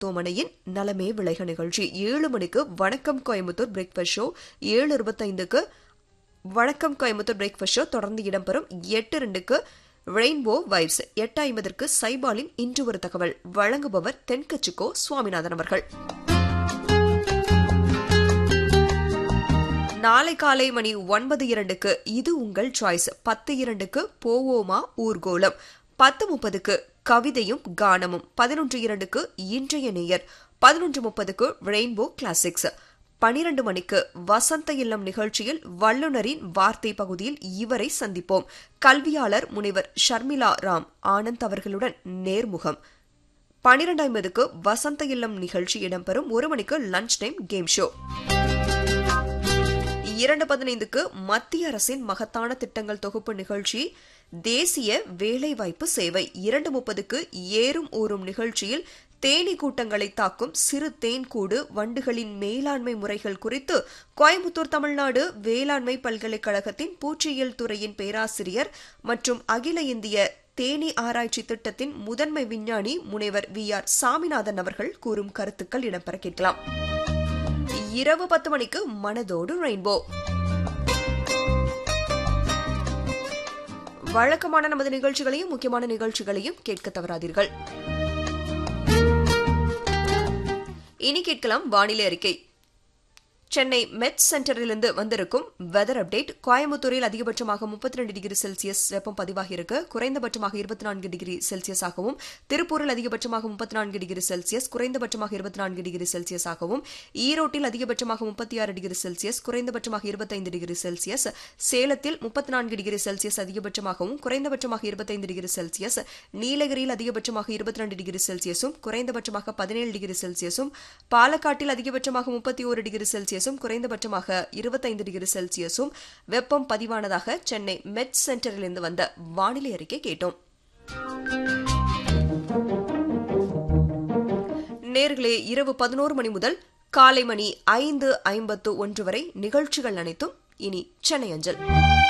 மருத்துவமனையின் நலமே விளைக நிகழ்ச்சி ஏழு மணிக்கு வணக்கம் கோயம்புத்தூர் பிரேக்ஃபாஸ்ட் ஷோ ஏழு இருபத்தைந்துக்கு வணக்கம் கோயம்புத்தூர் பிரேக்ஃபாஸ்ட் ஷோ தொடர்ந்து இடம்பெறும் எட்டு ரெண்டுக்கு ரெயின்போ வைப்ஸ் எட்டு ஐம்பதற்கு சைபாலின் இன்று ஒரு தகவல் வழங்குபவர் தென்கச்சிக்கோ சுவாமிநாதன் அவர்கள் நாளை காலை மணி ஒன்பது இரண்டுக்கு இது உங்கள் சாய்ஸ் பத்து இரண்டுக்கு போவோமா ஊர்கோலம் பத்து முப்பதுக்கு கவிதையும் கானமும் பதினொன்று இரண்டுக்கு இன்றைய நேயர் பதினொன்று முப்பதுக்கு ரெயின்போ கிளாசிக்ஸ் பனிரண்டு மணிக்கு வசந்த இல்லம் நிகழ்ச்சியில் வல்லுநரின் வார்த்தை பகுதியில் இவரை சந்திப்போம் கல்வியாளர் முனைவர் ஷர்மிளா ராம் ஆனந்த் அவர்களுடன் நேர்முகம் பனிரெண்டு ஐம்பதுக்கு வசந்த இல்லம் நிகழ்ச்சி இடம்பெறும் ஒரு மணிக்கு லஞ்ச் டைம் கேம் ஷோ இரண்டு பதினைந்துக்கு மத்திய அரசின் மகத்தான திட்டங்கள் தொகுப்பு நிகழ்ச்சி தேசிய வேலைவாய்ப்பு சேவை இரண்டு முப்பதுக்கு ஏறும் ஊறும் நிகழ்ச்சியில் தேனி கூட்டங்களை தாக்கும் சிறு தேன்கூடு வண்டுகளின் மேலாண்மை முறைகள் குறித்து கோயம்புத்தூர் தமிழ்நாடு வேளாண்மை பல்கலைக்கழகத்தின் பூச்சியியல் துறையின் பேராசிரியர் மற்றும் அகில இந்திய தேனி ஆராய்ச்சி திட்டத்தின் முதன்மை விஞ்ஞானி முனைவர் வி ஆர் சாமிநாதன் அவர்கள் கூறும் கருத்துக்கள் இடம்பெற கேட்கலாம் இரவு பத்து மணிக்கு மனதோடு ரெயின்போ வழக்கமான நமது நிகழ்ச்சிகளையும் முக்கியமான நிகழ்ச்சிகளையும் கேட்க தவறாதீர்கள் இனி கேட்கலாம் வானிலை அறிக்கை சென்னை மெட் சென்டரிலிருந்து வந்திருக்கும் வெதர் அப்டேட் கோயம்புத்தூரில் அதிகபட்சமாக முப்பத்தி ரெண்டு டிகிரி செல்சியஸ் வெப்பம் பதிவாகி இருக்கு குறைந்தபட்சமாக இருபத்தி நான்கு டிகிரி செல்சியஸாகவும் திருப்பூரில் அதிகபட்சமாக முப்பத்தி நான்கு டிகிரி செல்சியஸ் குறைந்தபட்சமாக இருபத்தி நான்கு டிகிரி செல்சியஸாகவும் ஈரோட்டில் அதிகபட்சமாக முப்பத்தி ஆறு டிகிரி செல்சியஸ் குறைந்தபட்சமாக இருபத்தைந்து டிகிரி செல்சியஸ் சேலத்தில் முப்பத்தி நான்கு டிகிரி செல்சியஸ் அதிகபட்சமாகவும் குறைந்தபட்சமாக இருபத்தைந்து டிகிரி செல்சியஸ் நீலகிரியில் அதிகபட்சமாக இருபத்தி ரெண்டு டிகிரி செல்சியஸும் குறைந்தபட்சமாக பதினேழு டிகிரி செல்சியஸும் பாலக்காட்டில் அதிகபட்சமாக முப்பத்தி ஒரு டிகிரி செல்சியஸ் செல்சியஸும் குறைந்தபட்சமாக இருபத்தைந்து டிகிரி செல்சியஸும் வெப்பம் பதிவானதாக சென்னை மெட் சென்டரிலிருந்து வந்த வானிலை அறிக்கை கேட்டோம் நேர்களே இரவு பதினோரு மணி முதல் காலை மணி ஐந்து ஐம்பத்து ஒன்று வரை நிகழ்ச்சிகள் அனைத்தும் இனி சென்னை அஞ்சல்